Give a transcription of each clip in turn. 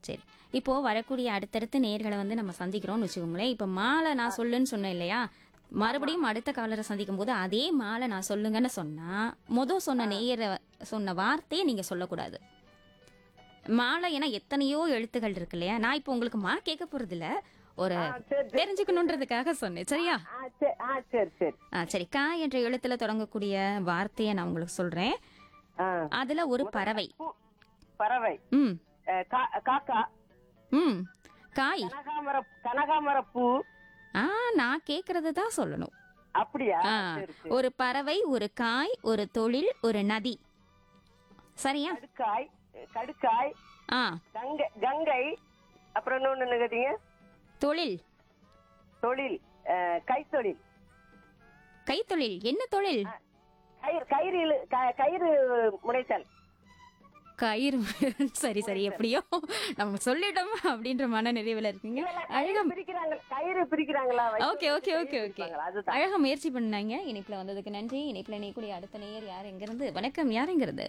சரி இப்போ வரக்கூடிய அடுத்தடுத்த நேர்களை வந்து நம்ம சந்திக்கிறோம்னு வச்சுக்கோங்களேன் இப்போ மாலை நான் சொல்லுன்னு சொன்னேன் இல்லையா மறுபடியும் அடுத்த காலரை சந்திக்கும் போது அதே மாலை நான் சொல்லுங்கன்னு சொன்னா மொதல் சொன்ன நேயரை சொன்ன வார்த்தையை நீங்க சொல்லக்கூடாது மாலை ஏன்னா எத்தனையோ எழுத்துகள் இருக்கு இல்லையா நான் இப்போ உங்களுக்கு மா கேட்க போறது இல்ல ஒரு சரி, தெரிஞ்சுக்கணுன்றதுக்காக சொன்னேன் சரியா ஆ சரி ஆ சரி சரி ஆ சரி கா என்ற எழுத்துல தொடங்கக்கூடிய வார்த்தையை நான் உங்களுக்கு சொல்றேன் ஆ அதுல ஒரு பறவை பூ பறவை ம் அஹ், கா- காக்கா ம் காய் கனகாமர கனகாமர பூ ஆ நான் கேக்குறது தான் சொல்லணும் அப்படியா ஆ, சரி சரி ஒரு பறவை ஒரு காய் ஒரு தொழில் ஒரு நதி சரியா கடுக்காய் கடுக்காய் ஆ கங்கை கங்கை அப்புறம் இன்னொன்னு என்ன கேட்டீங்க தொழில் தொழில் அஹ், கைத்தொழில் கைத்தொழில் என்ன தொழில் கயிறு கயிறு இழு- க- கயிறு முனைத்தல் கயிறு சரி சரி எப்படியோ நம்ம சொல்லிட்டோம் அப்படின்ற மன நிறைவுல இருக்கீங்க அழகா பிரிக்கிறாங்க கயிறு பிரிக்கிறாங்களா ஓகே ஓகே ஓகே ஓகே பிரிப்பாங்களா? அதுதான் அழகா முயற்சி பண்ணாங்க இணைப்புல வந்ததுக்கு நன்றி இணைப்புல இணையக்கூடிய அடுத்த நேயர் யார் எங்கிருந்து வணக்கம் யார் எங்கிருந்து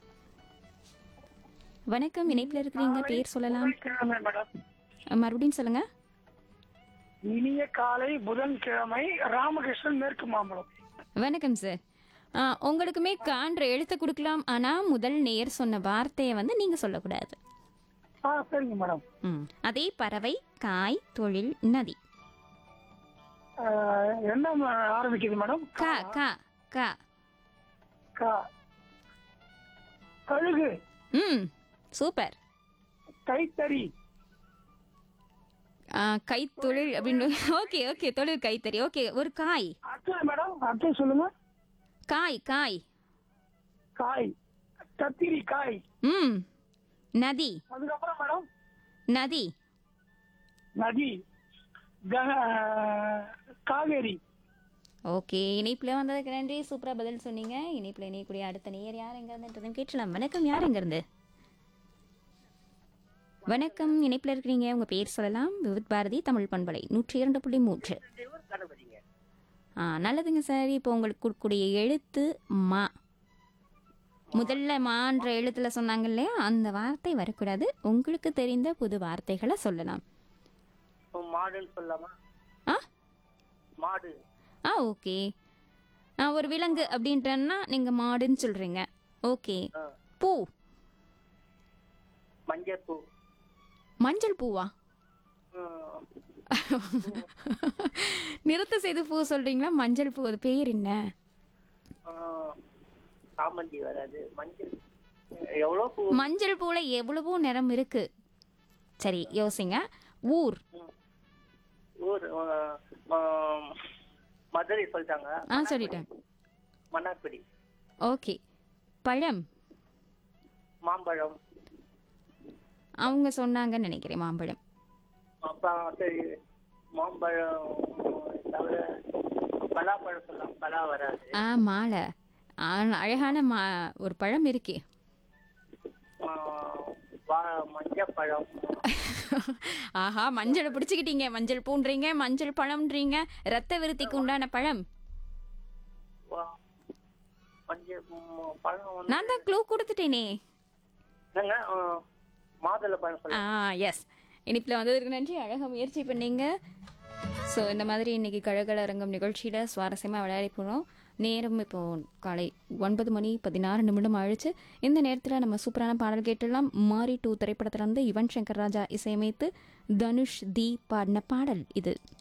வணக்கம் இணைப்புல இருக்கிறீங்க பேர் சொல்லலாம் கிழமை மேடம் மறுபடியும் சொல்லுங்க இனிய காலை புதன்கிழமை ராமகிருஷ்ணன் மேற்கு மாம்பலம் வணக்கம் சார் ஆ, உங்களுக்குமே கான்ற எழுத்து கொடுக்கலாம் ஆனா முதல் நேயர் சொன்ன வார்த்தையை வந்து நீங்க சொல்லக்கூடாது ஆ சரிங்க மேடம் ம். அதே பறவை காய் தொழில் நதி ஆ, என்ன ம- ஆரம்பிக்குது மேடம் கா கா கா கா கழுகு ம் சூப்பர் கைத்தறி ஆ, கைத்தொழில் அப்படின்னு ஓகே ஓகே தொழில் கைத்தறி ஓகே ஒரு காய் அடுத்தது மேடம் அடுத்தது சொல்லுங்க காய் காய் காய் கத்திரி காய் ம் நதி அதுக்கப்புறம் மேடம் நதி நதி க- காவேரி ஓகே இணைப்புல வந்ததுக்கு நன்றி சூப்பரா பதில் சொன்னீங்க இணைப்புல இணையக்கூடிய அடுத்த நேயர் யார் எங்க இருந்துன்றதும் கேட்கலாம் வணக்கம் யார் எங்க இருந்து வணக்கம் இணைப்புல இருக்கிறீங்க உங்க பேர் சொல்லலாம் விவித் பாரதி தமிழ் பண்பலை நூற்றி இரண்டு புள்ளி மூன்று கணபதிங்க ஆ நல்லதுங்க சார் இப்போ உங்களுக்கு கொடுக்கக்கூடிய எழுத்து மா முதல்ல மான்ற எழுத்துல சொன்னாங்க இல்லையா அந்த வார்த்தை வரக்கூடாது உங்களுக்கு தெரிந்த புது வார்த்தைகளை சொல்லலாம் மாடுன்னு சொல்லலாமா ஆ மாடு ஆ ஓகே ஆ ஒரு விலங்கு அப்படின்றன்னா நீங்க மாடுன்னு சொல்றீங்க ஓகே ஆ. பூ மஞ்சள் பூ மஞ்சள் பூவா நிறுத்த செய்து பூ சொல்றீங்களா மஞ்சள் பூ அது பேர் என்ன சாமந்தி வராது மஞ்சள் எவ்வளோ பூ மஞ்சள் பூல எவ்வளவோ நிறம் இருக்கு சரி யோசிங்க ஊர் ஊர் ஆ, மதுரை சொல்லிட்டாங்க ஆ சொல்லிட்டேன் மன்னார்குடி ஓகே பழம் மாம்பழம் அவங்க சொன்னாங்கன்னு நினைக்கிறேன் மாம்பழம் அப்புறம் சரி மாம்பழம் தவிர பலாப்பழம் சொல்லலாம் பலா வராது ஆ மாலை ஆ, அழகான மா ஒரு பழம் இருக்கே ஆ, வா- மஞ்சப்பழம் ஆஹா மஞ்சளை பிடிச்சிக்கிட்டீங்க மஞ்சள் பூன்றீங்க மஞ்சள் பழம்ன்றீங்க ரத்த விருத்திக்கு உண்டான பழம் வா- மஞ்சள் ம், பழம் வந்து நான் தான் க்ளூ கொடுத்துட்டேனே என்னங்க ஆ, மாதுளை பழம் ஆ சொல்லலாம் எஸ் இனிப்பில் வந்ததற்கு நன்றி அழகாக முயற்சி பண்ணீங்க ஸோ இந்த மாதிரி இன்னைக்கு கழகல அரங்கம் நிகழ்ச்சியில் சுவாரஸ்யமாக விளையாடி போனோம் நேரம் இப்போ காலை ஒன்பது மணி பதினாறு நிமிடம் ஆயிடுச்சு இந்த நேரத்தில் நம்ம சூப்பரான பாடல் கேட்டுடலாம் மாரி டூ திரைப்படத்துல இருந்து யுவன் சங்கர் ராஜா இசையமைத்து தனுஷ் தி பாடின பாடல் இது